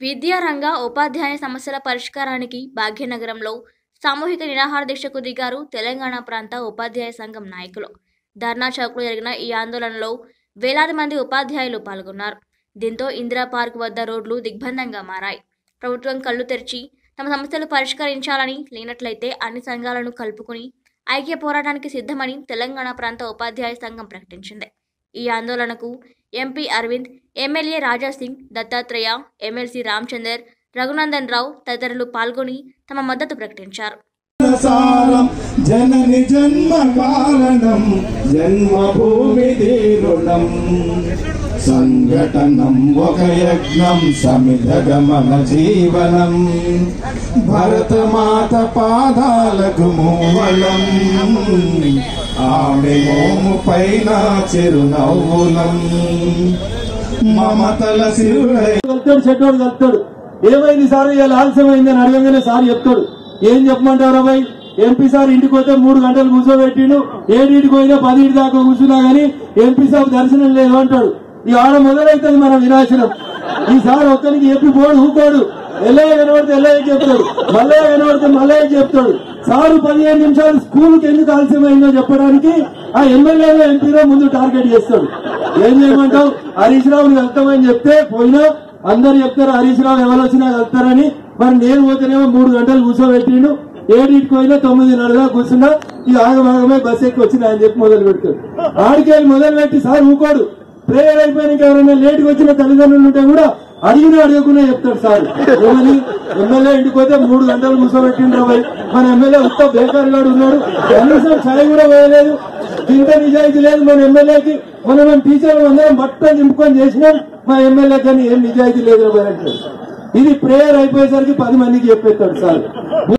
విద్యారంగ ఉపాధ్యాయ సమస్యల పరిష్కారానికి భాగ్యనగరంలో సామూహిక నిరాహార దీక్షకు దిగారు తెలంగాణ ప్రాంత ఉపాధ్యాయ సంఘం నాయకులు ధర్నా చౌక్లో జరిగిన ఈ ఆందోళనలో వేలాది మంది ఉపాధ్యాయులు పాల్గొన్నారు దీంతో ఇందిరా పార్క్ వద్ద రోడ్లు దిగ్బంధంగా మారాయి ప్రభుత్వం కళ్ళు తెరిచి తమ సమస్యలు పరిష్కరించాలని లేనట్లయితే అన్ని సంఘాలను కలుపుకుని ఐక్య పోరాటానికి సిద్ధమని తెలంగాణ ప్రాంత ఉపాధ్యాయ సంఘం ప్రకటించింది ఈ ఆందోళనకు MP Arvind MLA Raja Singh Dattatreya MLC Ramachander Raghunandan Rao తదితరులు పాల్గొని తమ మద్దతు ప్రకటించారు సారం జనని జన్మ కారణం జన్మభూమి రుణం సంఘటనం ఒక యజ్ఞం సమిధగమన జీవనం భరతమాత పాదాలకు మూవలం ఆమె మోము పైన చిరునవ్వులం మమతల సిరుడై కలుపుతాడు చెడ్డోడు కలుపుతాడు ఏమైంది సార్ ఇవాళ ఆలస్యమైంది అని అడగంగానే సార్ చెప్తాడు ఏం చెప్పమంటారు అబ్బాయి ఎంపీ సార్ ఇంటికి పోతే మూడు గంటలు కూర్చోబెట్టిండు ఏడింటికి పోయినా పదింటి దాకా కూర్చున్నా గానీ ఎంపీ సార్ దర్శనం లేదు అంటాడు ఈ ఆడ మొదలైతుంది మన వినాశనం ఈసారి ఒక్కరికి చెప్పి పోడు ఊకోడు ఎల్లయ్య కనబడితే ఎల్లయ్య చెప్తాడు మల్లయ్య కనబడితే మల్లయ్య చెప్తాడు సారు పదిహేను నిమిషాలు స్కూల్కి ఎందుకు ఆలస్యమైందో చెప్పడానికి ఆ ఎమ్మెల్యేలో ఎంపీలో ముందు టార్గెట్ చేస్తాడు ఏం చేయమంటావు హరీష్ రావుని వెళ్తామని చెప్తే పోయినా అందరు చెప్తారు హరీష్ రావు ఎవరు వచ్చినా వెళ్తారని మరి నేను పోతేనేమో మూడు గంటలు కూర్చోబెట్టిండు ఏడింటికి పోయినా తొమ్మిదిన్నరగా కూర్చున్నా ఈ ఆగమాగమే బస్ ఎక్కి వచ్చిన అని చెప్పి మొదలు పెడతాడు ఆడికెళ్ళి మొదలు పెట్టి సార్ ఊకోడు ప్రేయర్ అయిపోయినాక ఎవరైనా లేట్కి వచ్చిన తల్లిదండ్రులు ఉంటే కూడా అడిగినా అడగకుండా చెప్తాడు సార్ ఏమని ఎమ్మెల్యే ఇంటికి పోతే మూడు గంటలు కూర్చోబెట్టిండ్రు పోయి మన ఎమ్మెల్యే ఉత్త బేకార్ గారు ఉన్నాడు కనీసం ఛాయ్ కూడా పోయలేదు ఇంత నిజాయితీ లేదు మన ఎమ్మెల్యేకి మనం మేము టీచర్లు అందరం బట్టలు నింపుకొని చేసినాం మా ఎమ్మెల్యే కానీ ఏం నిజాయితీ లేదు అని అంటాడు. ఇది ప్రేయర్ అయిపోయేసరికి పది మందికి చెప్పేస్తాడు సార్